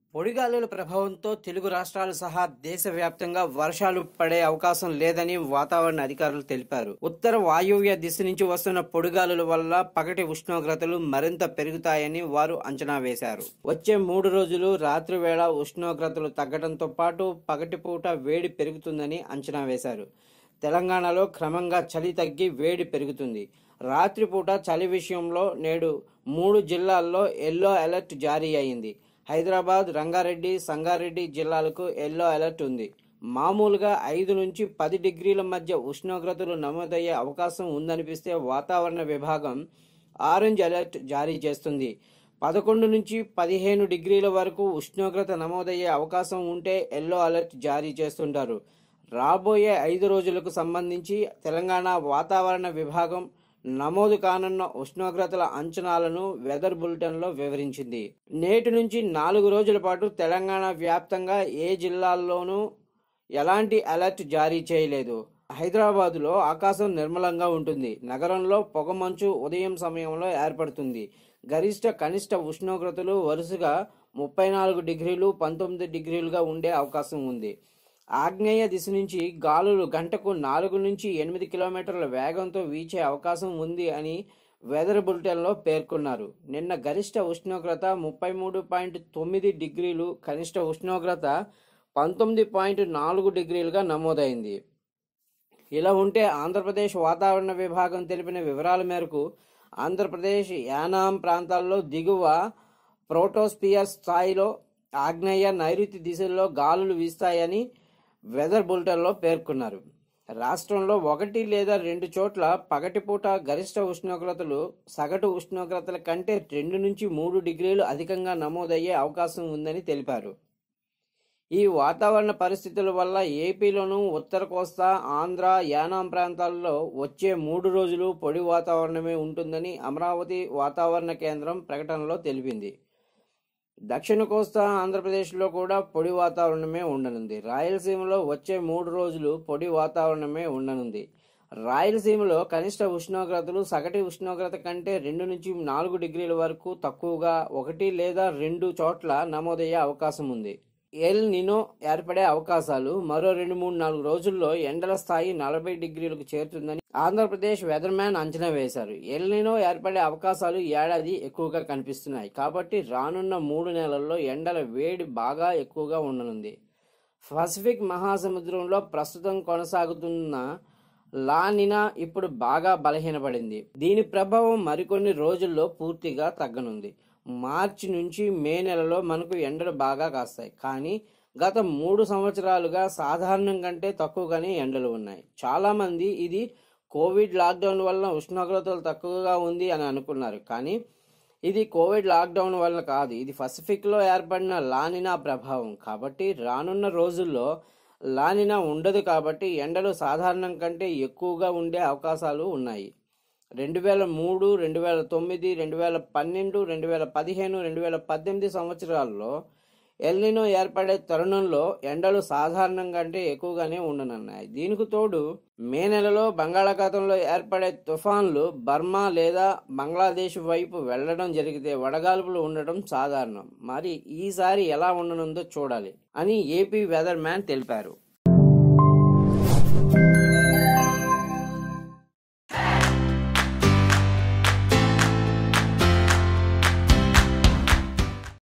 పొడిగాలుల ప్రభావంతో తెలుగు రాష్ట్రాలు సహా దేశవ్యాప్తంగా వర్షాలు పడే అవకాశం లేదని వాతావరణ అధికారులు తెలిపారు ఉత్తర వాయువ్య దిశ నుంచి వస్తున్న పొడిగాలుల వల్ల పగటి ఉష్ణోగ్రతలు మరింత పెరుగుతాయని వారు అంచనా వేశారు వచ్చే మూడు రోజులు రాత్రి వేళ ఉష్ణోగ్రతలు తగ్గడంతో పాటు పగటిపూట వేడి పెరుగుతుందని అంచనా వేశారు తెలంగాణలో క్రమంగా చలి తగ్గి వేడి పెరుగుతుంది రాత్రిపూట చలి విషయంలో నేడు మూడు జిల్లాల్లో ఎల్లో అలర్ట్ జారీ అయింది హైదరాబాద్ రంగారెడ్డి సంగారెడ్డి జిల్లాలకు ఎల్లో అలర్ట్ ఉంది మామూలుగా ఐదు నుంచి పది డిగ్రీల మధ్య ఉష్ణోగ్రతలు నమోదయ్యే అవకాశం ఉందనిపిస్తే వాతావరణ విభాగం ఆరెంజ్ అలర్ట్ జారీ చేస్తుంది పదకొండు నుంచి పదిహేను డిగ్రీల వరకు ఉష్ణోగ్రత నమోదయ్యే అవకాశం ఉంటే ఎల్లో అలర్ట్ జారీ చేస్తుంటారు రాబోయే ఐదు రోజులకు సంబంధించి తెలంగాణ వాతావరణ విభాగం నమోదు కానున్న ఉష్ణోగ్రతల అంచనాలను వెదర్ బులెటిన్లో వివరించింది నేటి నుంచి నాలుగు రోజుల పాటు తెలంగాణ వ్యాప్తంగా ఏ జిల్లాల్లోనూ ఎలాంటి అలర్ట్ జారీ చేయలేదు హైదరాబాదులో ఆకాశం నిర్మలంగా ఉంటుంది నగరంలో పొగమంచు ఉదయం సమయంలో ఏర్పడుతుంది గరిష్ట కనిష్ట ఉష్ణోగ్రతలు వరుసగా ముప్పై నాలుగు డిగ్రీలు పంతొమ్మిది డిగ్రీలుగా ఉండే అవకాశం ఉంది ఆగ్నేయ దిశ నుంచి గాలులు గంటకు నాలుగు నుంచి ఎనిమిది కిలోమీటర్ల వేగంతో వీచే అవకాశం ఉంది అని వెదర్ బులెటిన్లో పేర్కొన్నారు నిన్న గరిష్ట ఉష్ణోగ్రత ముప్పై మూడు పాయింట్ తొమ్మిది డిగ్రీలు కనిష్ట ఉష్ణోగ్రత పంతొమ్మిది పాయింట్ నాలుగు డిగ్రీలుగా నమోదైంది ఇలా ఉంటే ఆంధ్రప్రదేశ్ వాతావరణ విభాగం తెలిపిన వివరాల మేరకు ఆంధ్రప్రదేశ్ యానాం ప్రాంతాల్లో దిగువ ప్రోటోస్పియర్ స్థాయిలో ఆగ్నేయ నైరుతి దిశల్లో గాలులు వీస్తాయని వెదర్ బులెటిన్లో పేర్కొన్నారు రాష్ట్రంలో ఒకటి లేదా రెండు చోట్ల పగటిపూట గరిష్ట ఉష్ణోగ్రతలు సగటు ఉష్ణోగ్రతల కంటే రెండు నుంచి మూడు డిగ్రీలు అధికంగా నమోదయ్యే అవకాశం ఉందని తెలిపారు ఈ వాతావరణ పరిస్థితుల వల్ల ఏపీలోను ఉత్తర కోస్తా ఆంధ్ర యానాం ప్రాంతాల్లో వచ్చే మూడు రోజులు పొడి వాతావరణమే ఉంటుందని అమరావతి వాతావరణ కేంద్రం ప్రకటనలో తెలిపింది దక్షిణ కోస్తా ఆంధ్రప్రదేశ్లో కూడా పొడి వాతావరణమే ఉండనుంది రాయలసీమలో వచ్చే మూడు రోజులు పొడి వాతావరణమే ఉండనుంది రాయలసీమలో కనిష్ట ఉష్ణోగ్రతలు సగటు ఉష్ణోగ్రత కంటే రెండు నుంచి నాలుగు డిగ్రీల వరకు తక్కువగా ఒకటి లేదా రెండు చోట్ల నమోదయ్యే అవకాశం ఉంది ఎల్ నినో ఏర్పడే అవకాశాలు మరో రెండు మూడు నాలుగు రోజుల్లో ఎండల స్థాయి నలభై డిగ్రీలకు చేరుతుందని ఆంధ్రప్రదేశ్ వెదర్ మ్యాన్ అంచనా వేశారు ఎల్ నినో ఏర్పడే అవకాశాలు ఈ ఏడాది ఎక్కువగా కనిపిస్తున్నాయి కాబట్టి రానున్న మూడు నెలల్లో ఎండల వేడి బాగా ఎక్కువగా ఉండనుంది పసిఫిక్ మహాసముద్రంలో ప్రస్తుతం కొనసాగుతున్న లానినా ఇప్పుడు బాగా బలహీనపడింది దీని ప్రభావం మరికొన్ని రోజుల్లో పూర్తిగా తగ్గనుంది మార్చి నుంచి మే నెలలో మనకు ఎండలు బాగా కాస్తాయి కానీ గత మూడు సంవత్సరాలుగా సాధారణం కంటే తక్కువగానే ఎండలు ఉన్నాయి చాలామంది ఇది కోవిడ్ లాక్డౌన్ వల్ల ఉష్ణోగ్రతలు తక్కువగా ఉంది అని అనుకున్నారు కానీ ఇది కోవిడ్ లాక్డౌన్ వల్ల కాదు ఇది పసిఫిక్లో ఏర్పడిన లానినా ప్రభావం కాబట్టి రానున్న రోజుల్లో లానినా ఉండదు కాబట్టి ఎండలు సాధారణం కంటే ఎక్కువగా ఉండే అవకాశాలు ఉన్నాయి రెండు వేల మూడు రెండు వేల తొమ్మిది రెండు వేల పన్నెండు రెండు వేల పదిహేను రెండు వేల పద్దెనిమిది సంవత్సరాల్లో ఎల్నినో ఏర్పడే తరుణంలో ఎండలు సాధారణం కంటే ఎక్కువగానే ఉండనున్నాయి దీనికి తోడు మే నెలలో బంగాళాఖాతంలో ఏర్పడే తుఫాన్లు బర్మా లేదా బంగ్లాదేశ్ వైపు వెళ్లడం జరిగితే వడగాల్పులు ఉండటం సాధారణం మరి ఈసారి ఎలా ఉండనుందో చూడాలి అని ఏపీ వెదర్ మ్యాన్ తెలిపారు